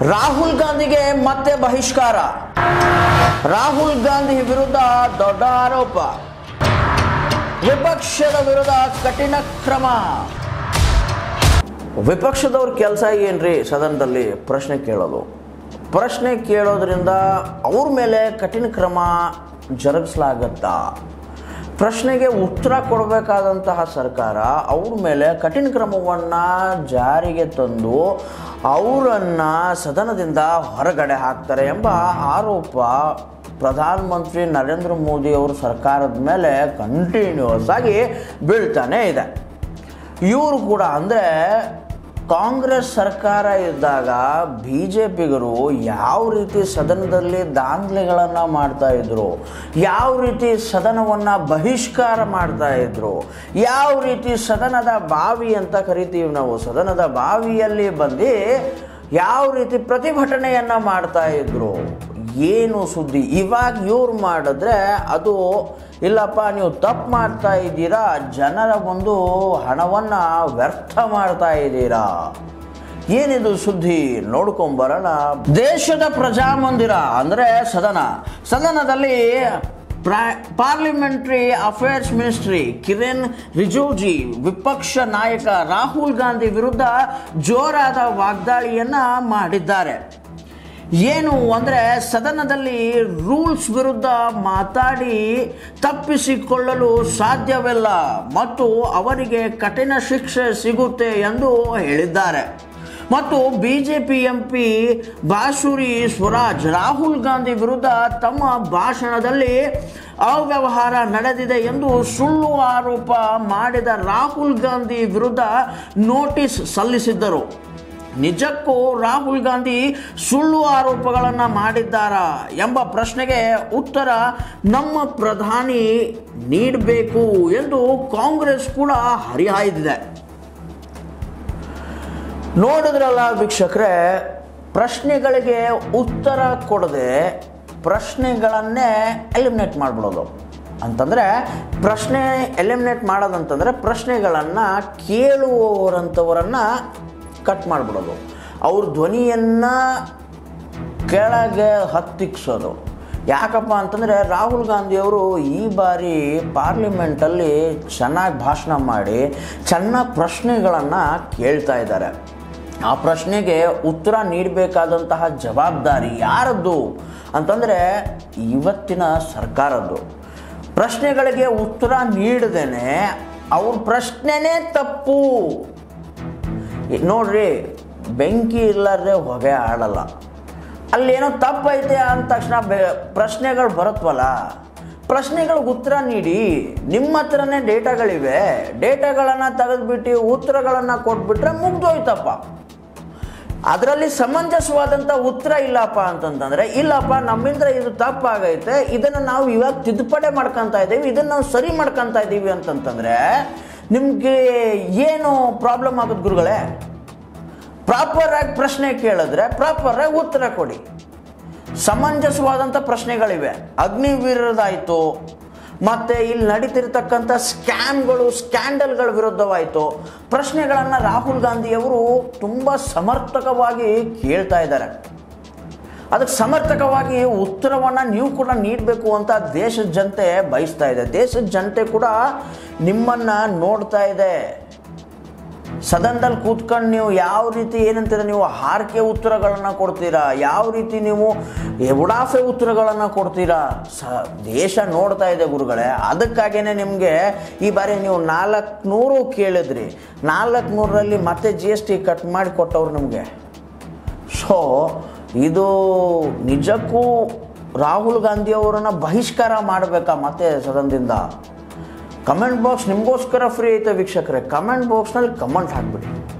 ರಾಹುಲ್ ಗಾಂಧಿಗೆ ಮತ್ತೆ ಬಹಿಷ್ಕಾರ ರಾಹುಲ್ ಗಾಂಧಿ ವಿರುದ್ಧ ದೊಡ್ಡ ಆರೋಪ ವಿಪಕ್ಷದ ವಿರುದ್ಧ ಕಠಿಣ ಕ್ರಮ ವಿಪಕ್ಷದವ್ರ ಕೆಲಸ ಏನ್ರಿ ಸದನದಲ್ಲಿ ಪ್ರಶ್ನೆ ಕೇಳೋದು ಪ್ರಶ್ನೆ ಕೇಳೋದ್ರಿಂದ ಅವ್ರ ಮೇಲೆ ಕಠಿಣ ಕ್ರಮ ಜರುಗಿಸಲಾಗತ್ತಾ ಪ್ರಶ್ನೆಗೆ ಉತ್ತರ ಕೊಡಬೇಕಾದಂತಹ ಸರ್ಕಾರ ಅವ್ರ ಮೇಲೆ ಕಠಿಣ ಕ್ರಮವನ್ನು ಜಾರಿಗೆ ತಂದು ಅವರನ್ನು ಸದನದಿಂದ ಹೊರಗಡೆ ಹಾಕ್ತಾರೆ ಎಂಬ ಆರೋಪ ಪ್ರಧಾನಮಂತ್ರಿ ನರೇಂದ್ರ ಮೋದಿ ಅವರು ಸರ್ಕಾರದ ಮೇಲೆ ಕಂಟಿನ್ಯೂಸ್ ಆಗಿ ಬೀಳ್ತಾನೆ ಇದೆ ಇವರು ಕೂಡ ಅಂದರೆ ಕಾಂಗ್ರೆಸ್ ಸರ್ಕಾರ ಇದ್ದಾಗ ಬಿ ಜೆ ಪಿಗರು ಯಾವ ರೀತಿ ಸದನದಲ್ಲಿ ದಾಂಧಲೆಗಳನ್ನು ಮಾಡ್ತಾ ಇದ್ರು ಯಾವ ರೀತಿ ಸದನವನ್ನು ಬಹಿಷ್ಕಾರ ಮಾಡ್ತಾ ಇದ್ರು ಯಾವ ರೀತಿ ಸದನದ ಬಾವಿ ಅಂತ ಕರಿತೀವಿ ನಾವು ಸದನದ ಬಾವಿಯಲ್ಲಿ ಬಂದು ಯಾವ ರೀತಿ ಪ್ರತಿಭಟನೆಯನ್ನು ಮಾಡ್ತಾ ಇದ್ರು ಏನು ಸುದ್ದಿ ಇವಾಗ ಇವ್ರು ಮಾಡಿದ್ರೆ ಅದು ಇಲ್ಲಪ್ಪ ನೀವು ತಪ್ಪು ಮಾಡ್ತಾ ಇದ್ದೀರಾ ಜನರ ಒಂದು ಹಣವನ್ನು ವ್ಯರ್ಥ ಮಾಡ್ತಾ ಇದ್ದೀರಾ ಏನಿದು ಸುದ್ದಿ ನೋಡ್ಕೊಂಬರೋಣ ದೇಶದ ಪ್ರಜಾಮಂದಿರ ಅಂದರೆ ಸದನ ಸದನದಲ್ಲಿ parliamentary affairs ministry Kiran Rijiju ವಿಪಕ್ಷ ನಾಯಕ ರಾಹುಲ್ ಗಾಂಧಿ ವಿರುದ್ಧ ಜೋರಾದ ವಾಗ್ದಾಳಿಯನ್ನ ಮಾಡಿದ್ದಾರೆ ಏನು ಅಂದರೆ ಸದನದಲ್ಲಿ ರೂಲ್ಸ್ ವಿರುದ್ಧ ಮಾತಾಡಿ ತಪ್ಪಿಸಿಕೊಳ್ಳಲು ಸಾಧ್ಯವಿಲ್ಲ ಮತ್ತು ಅವರಿಗೆ ಕಠಿಣ ಶಿಕ್ಷೆ ಸಿಗುತ್ತೆ ಎಂದು ಹೇಳಿದ್ದಾರೆ ಮತ್ತು B J P M P Bansuri Swaraj Rahul Gandhi ವಿರುದ್ಧ ತಮ್ಮ ಭಾಷಣದಲ್ಲಿ ಅವ್ಯವಹಾರ ನಡೆದಿದೆ ಎಂದು ಸುಳ್ಳು ಆರೋಪ ಮಾಡಿದ ರಾಹುಲ್ ಗಾಂಧಿ ವಿರುದ್ಧ ನೋಟಿಸ್ ಸಲ್ಲಿಸಿದ್ದರು ನಿಜಕ್ಕೂ ರಾಹುಲ್ ಗಾಂಧಿ ಸುಳ್ಳು ಆರೋಪಗಳನ್ನು ಮಾಡಿದ್ದಾರಾ ಎಂಬ ಪ್ರಶ್ನೆಗೆ ಉತ್ತರ ನಮ್ಮ ಪ್ರಧಾನಿ ನೀಡಬೇಕು ಎಂದು ಕಾಂಗ್ರೆಸ್ ಕೂಡ ಹರಿಹಾಯ್ದಿದೆ ನೋಡಿದ್ರಲ್ಲ ವೀಕ್ಷಕರೇ ಪ್ರಶ್ನೆಗಳಿಗೆ ಉತ್ತರ ಕೊಡದೆ ಪ್ರಶ್ನೆಗಳನ್ನೇ ಎಲಿಮಿನೇಟ್ ಮಾಡಿಬಿಡೋದು ಅಂತಂದರೆ ಪ್ರಶ್ನೆ ಎಲಿಮಿನೇಟ್ ಮಾಡೋದಂತಂದರೆ ಪ್ರಶ್ನೆಗಳನ್ನು ಕೇಳುವವರಂಥವರನ್ನು ಕಟ್ ಮಾಡಿಬಿಡೋದು ಅವ್ರ ಧ್ವನಿಯನ್ನು ಕೆಳಗೆ ಹತ್ತಿಕ್ಸೋದು ಯಾಕಪ್ಪ ಅಂತಂದರೆ ರಾಹುಲ್ ಗಾಂಧಿಯವರು ಈ ಬಾರಿ ಪಾರ್ಲಿಮೆಂಟಲ್ಲಿ ಚೆನ್ನಾಗಿ ಭಾಷಣ ಮಾಡಿ ಚೆನ್ನಾಗಿ ಪ್ರಶ್ನೆಗಳನ್ನು ಕೇಳ್ತಾ ಇದ್ದಾರೆ ಆ ಪ್ರಶ್ನೆಗೆ ಉತ್ತರ ನೀಡಬೇಕಾದಂತಹ ಜವಾಬ್ದಾರಿ ಯಾರದ್ದು ಅಂತಂದರೆ ಇವತ್ತಿನ ಸರ್ಕಾರದ್ದು ಪ್ರಶ್ನೆಗಳಿಗೆ ಉತ್ತರ ನೀಡದೇನೆ ಅವ್ರ ಪ್ರಶ್ನೆನೇ ತಪ್ಪು ನೋಡ್ರಿ ಬೆಂಕಿ ಇಲ್ಲದೆ ಹೊಗೆ ಆಡಲ್ಲ ಅಲ್ಲೇನೋ ತಪ್ಪೈತೆ ಅಂದ ತಕ್ಷಣ ಬೆ ಪ್ರಶ್ನೆಗಳು ಬರುತ್ತವಲ್ಲ ಪ್ರಶ್ನೆಗಳಿಗೆ ಉತ್ತರ ನೀಡಿ ನಿಮ್ಮ ಹತ್ರನೇ ಡೇಟಾಗಳಿವೆ ಡೇಟಾಗಳನ್ನು ತೆಗೆದುಬಿಟ್ಟು ಉತ್ತರಗಳನ್ನು ಕೊಟ್ಬಿಟ್ರೆ ಮುಗ್ದೋಯ್ತಪ್ಪ ಅದರಲ್ಲಿ ಸಮಂಜಸವಾದಂಥ ಉತ್ತರ ಇಲ್ಲಪ್ಪ ಅಂತಂತಂದರೆ ಇಲ್ಲಪ್ಪ ನಮ್ಮಿಂದ ಇದು ತಪ್ಪಾಗೈತೆ ಇದನ್ನು ನಾವು ಇವಾಗ ತಿದ್ದುಪಡಿ ಮಾಡ್ಕೊತಾ ಇದ್ದೀವಿ ಇದನ್ನು ನಾವು ಸರಿ ಮಾಡ್ಕೊತಾ ಇದ್ದೀವಿ ಅಂತಂತಂದರೆ ನಿಮಗೆ ಏನು ಪ್ರಾಬ್ಲಮ್ ಆಗುತ್ತೆ ಗುರುಗಳೇ ಪ್ರಾಪರಾಗಿ ಪ್ರಶ್ನೆ ಕೇಳಿದ್ರೆ ಪ್ರಾಪರಾಗಿ ಉತ್ತರ ಕೊಡಿ ಸಮಂಜಸವಾದಂಥ ಪ್ರಶ್ನೆಗಳಿವೆ ಅಗ್ನಿವೀರದಾಯಿತು ಮತ್ತು ಇಲ್ಲಿ ನಡೀತಿರ್ತಕ್ಕಂಥ ಸ್ಕ್ಯಾಮ್ಗಳು ಸ್ಕ್ಯಾಂಡಲ್ಗಳ ವಿರುದ್ಧವಾಯಿತು ಪ್ರಶ್ನೆಗಳನ್ನು ರಾಹುಲ್ ಗಾಂಧಿಯವರು ತುಂಬ ಸಮರ್ಥಕವಾಗಿ ಕೇಳ್ತಾ ಇದ್ದಾರೆ ಅದಕ್ಕೆ ಸಮರ್ಥಕವಾಗಿ ಉತ್ತರವನ್ನು ನೀವು ಕೂಡ ನೀಡಬೇಕು ಅಂತ ದೇಶದ ಜನತೆ ಬಯಸ್ತಾ ಇದೆ ದೇಶದ ಜನತೆ ಕೂಡ ನಿಮ್ಮನ್ನು ನೋಡ್ತಾ ಇದೆ ಸದನದಲ್ಲಿ ಕೂತ್ಕೊಂಡು ನೀವು ಯಾವ ರೀತಿ ಏನಂತೀರ ನೀವು ಹಾರಿಕೆ ಉತ್ತರಗಳನ್ನು ಕೊಡ್ತೀರಾ ಯಾವ ರೀತಿ ನೀವು ಉಡಾಫೆ ಉತ್ತರಗಳನ್ನು ಕೊಡ್ತೀರಾ ಸ ದೇಶ ನೋಡ್ತಾ ಇದೆ ಗುರುಗಳೇ ಅದಕ್ಕಾಗೇ ನಿಮಗೆ ಈ ಬಾರಿ ನೀವು ನಾಲ್ಕುನೂರು ಕೇಳಿದ್ರಿ ನಾಲ್ಕುನೂರರಲ್ಲಿ ಮತ್ತೆ ಜಿ ಎಸ್ ಟಿ ಕಟ್ ಮಾಡಿ ಕೊಟ್ಟವ್ರು ನಿಮಗೆ ಸೊ ಇದು ನಿಜಕ್ಕೂ ರಾಹುಲ್ ಗಾಂಧಿ ಅವರನ್ನು ಬಹಿಷ್ಕಾರ ಮಾಡಬೇಕಾ ಮತ್ತೆ ಸದನದಿಂದ ಕಮೆಂಟ್ ಬಾಕ್ಸ್ ನಿಮಗೋಸ್ಕರ ಫ್ರೀ ಐತೆ ವೀಕ್ಷಕರೇ ಕಮೆಂಟ್ ಬಾಕ್ಸ್ನಲ್ಲಿ ಕಮೆಂಟ್ ಹಾಕ್ಬಿಡಿ